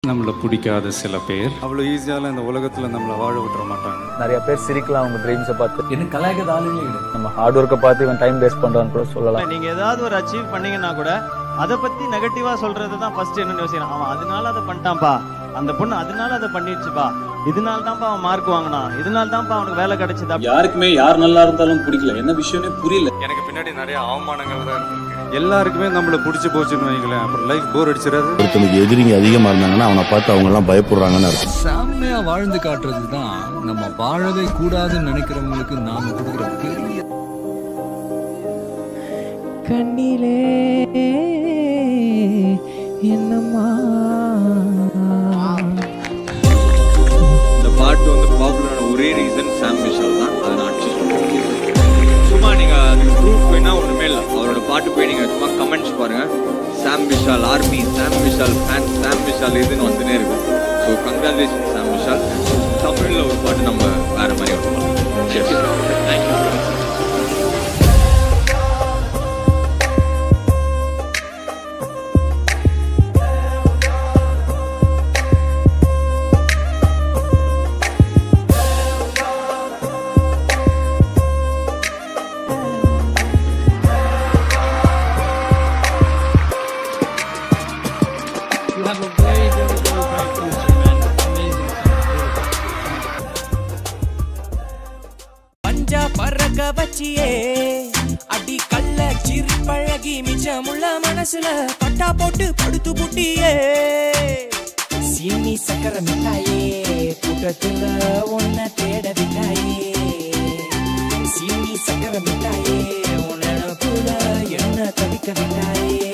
நம்மளை பிடிக்காத சில பேர் அவ்வளோ ஈஸியால இந்த உலகத்தில் நம்மளை வாழ விட்டுற மாட்டாங்க நிறைய பேர் சிரிக்கலாம் அவங்க ட்ரீம்ஸை பார்த்து என்ன கலாய்க்காத ஆளுங்களே கிடையாது நம்ம ஹார்ட் ஒர்க்கை பார்த்து இவன் டைம் வேஸ்ட் பண்றான்னு கூட சொல்லலாம் நீங்க ஏதாவது ஒரு அச்சீவ் பண்ணீங்கன்னா கூட அதை பத்தி நெகட்டிவா சொல்றது தான் ஃபர்ஸ்ட் என்னன்னு யோசிக்கணும் அவன் அதனால அதை பண்ணிட்டான்ப்பா அந்த பொண்ணு அதனால அதை பண்ணிடுச்சுப்பா இதனால தான்ப்பா அவன் மார்க் வாங்கினான் இதனால தான்ப்பா அவனுக்கு வேலை கிடைச்சதா யாருக்குமே யார் நல்லா இருந்தாலும் பிடிக்கல என்ன விஷயமே புரியல எனக்கு பின்னாடி நிறைய அவமானங்கள் தான் இருக்கு எல்லாருக்குமே நம்மளை பிடிச்சி போச்சுன்னு வைங்களேன் அப்புறம் லைஃப் போர் அடிச்சிடாது ஒருத்தனுக்கு எதிரிங்க அதிகமா இருந்தாங்கன்னா அவனை பார்த்து அவங்க எல்லாம் பயப்படுறாங்கன்னு அர்த்தம் செம்மையா வாழ்ந்து காட்டுறது தான் நம்ம வாழவே கூடாதுன்னு நினைக்கிறவங்களுக்கு நாம கொடுக்குற பெரிய கண்ணிலே என்னம்மா இந்த பாட்டு வந்து பாப்புலரான ஒரே ரீசன் சாம் விஷால் தான் அதை நான் அடிச்சு சொல்றேன் சும்மா நீங்க அதுக்கு ப்ரூஃப் வேணா ஒண்ணுமே இல்லை அவரோட பாட்டு போய் நீங்க சும்மா கமெண்ட்ஸ் பாருங்க சாம் விஷால் ஆர்மி சாம் விஷால் ஃபேன் சாம் விஷால் இதுன்னு வந்துனே இருக்கும் ஸோ கங்க்ராச்சுலேஷன் சாம் விஷால் தமிழில் ஒரு பாட்டு நம்ம வேற மாதிரி ஒன்று பண்ணலாம் thank you You have a very, very, very bright future, man. Amazing. பஞ்சா பறக்க வச்சியே அடி கள்ள சிரி பழகி மிச்சமுள்ள மனசுல பட்டா போட்டு படுத்து புட்டியே சீனி சக்கர மிட்டாயே கூட்டத்துல உன்னை தேட விட்டாயே சீனி சக்கர மிட்டாயே உன்ன புல என்ன தவிக்க விட்டாயே